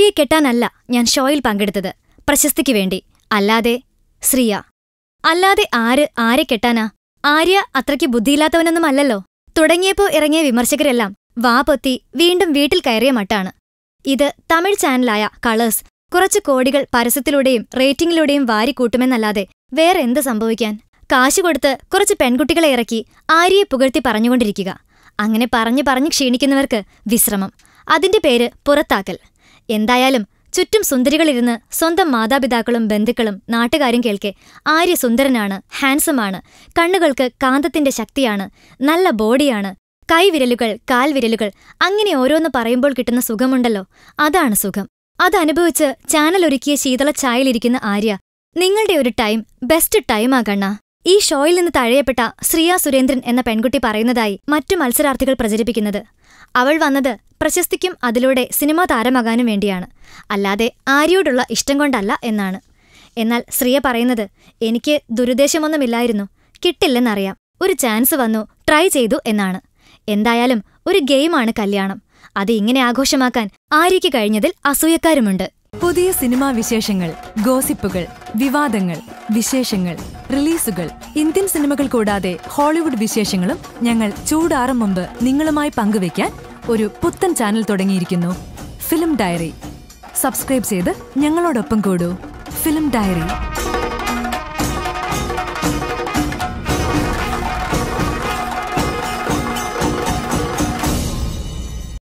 ആര്യയെ കെട്ടാനല്ല ഞാൻ ഷോയിൽ പങ്കെടുത്തത് പ്രശസ്തിക്ക് വേണ്ടി അല്ലാതെ ശ്രീയ അല്ലാതെ ആര് ആരെ കെട്ടാനാ ആര്യ അത്രയ്ക്ക് ബുദ്ധിയില്ലാത്തവനൊന്നുമല്ലല്ലോ തുടങ്ങിയപ്പോ ഇറങ്ങിയ വിമർശകരെല്ലാം വാ പൊത്തി വീണ്ടും വീട്ടിൽ കയറിയ മട്ടാണ് ഇത് തമിഴ് ചാനലായ കളേഴ്സ് കുറച്ച് കോടികൾ പരസ്യത്തിലൂടെയും റേറ്റിംഗിലൂടെയും വാരിക്കൂട്ടുമെന്നല്ലാതെ വേറെ എന്ത് സംഭവിക്കാൻ കാശ് കൊടുത്ത് കുറച്ച് പെൺകുട്ടികളെ ഇറക്കി ആര്യയെ പുകഴ്ത്തി പറഞ്ഞുകൊണ്ടിരിക്കുക അങ്ങനെ പറഞ്ഞു പറഞ്ഞു ക്ഷീണിക്കുന്നവർക്ക് വിശ്രമം അതിന്റെ പേര് പുറത്താക്കൽ എന്തായാലും ചുറ്റും സുന്ദരികളിരുന്ന് സ്വന്തം മാതാപിതാക്കളും ബന്ധുക്കളും നാട്ടുകാരും കേൾക്കെ ആര്യ സുന്ദരനാണ് ഹാൻസമാണ് കണ്ണുകൾക്ക് കാന്തത്തിന്റെ ശക്തിയാണ് നല്ല ബോഡിയാണ് കൈവിരലുകൾ കാൽവിരലുകൾ അങ്ങനെ ഓരോന്ന് പറയുമ്പോൾ കിട്ടുന്ന സുഖമുണ്ടല്ലോ അതാണ് സുഖം അതനുഭവിച്ച് ചാനൽ ഒരുക്കിയ ശീതള ചായയിലിരിക്കുന്ന ആര്യ നിങ്ങളുടെ ഒരു ടൈം ബെസ്റ്റ് ടൈമാ കണ്ണ ഈ ഷോയിൽ നിന്ന് തഴയപ്പെട്ട ശ്രീയ സുരേന്ദ്രൻ എന്ന പെൺകുട്ടി പറയുന്നതായി മറ്റു മത്സരാർത്ഥികൾ പ്രചരിപ്പിക്കുന്നത് അവൾ വന്നത് പ്രശസ്തിക്കും അതിലൂടെ സിനിമാ താരമാകാനും വേണ്ടിയാണ് അല്ലാതെ ആര്യയോടുള്ള ഇഷ്ടം കൊണ്ടല്ല എന്നാണ് എന്നാൽ ശ്രീയ പറയുന്നത് എനിക്ക് ദുരുദ്ദേശമൊന്നുമില്ലായിരുന്നു കിട്ടില്ലെന്നറിയാം ഒരു ചാൻസ് വന്നു ട്രൈ ചെയ്തു എന്നാണ് എന്തായാലും ഒരു ഗെയിമാണ് കല്യാണം അത് ഇങ്ങനെ ആഘോഷമാക്കാൻ ആര്യയ്ക്ക് കഴിഞ്ഞതിൽ അസൂയക്കാരുമുണ്ട് പുതിയ സിനിമാ വിശേഷങ്ങൾ ഗോസിപ്പുകൾ വിവാദങ്ങൾ വിശേഷങ്ങൾ റിലീസുകൾ ഇന്ത്യൻ സിനിമകൾ കൂടാതെ ഹോളിവുഡ് വിശേഷങ്ങളും ഞങ്ങൾ ചൂടാറും മുമ്പ് നിങ്ങളുമായി പങ്കുവയ്ക്കാൻ ഒരു പുത്തൻ ചാനൽ തുടങ്ങിയിരിക്കുന്നു ഫിലിം ഡയറി സബ്സ്ക്രൈബ് ചെയ്ത് ഞങ്ങളോടൊപ്പം കൂടൂ ഫിലിം ഡയറി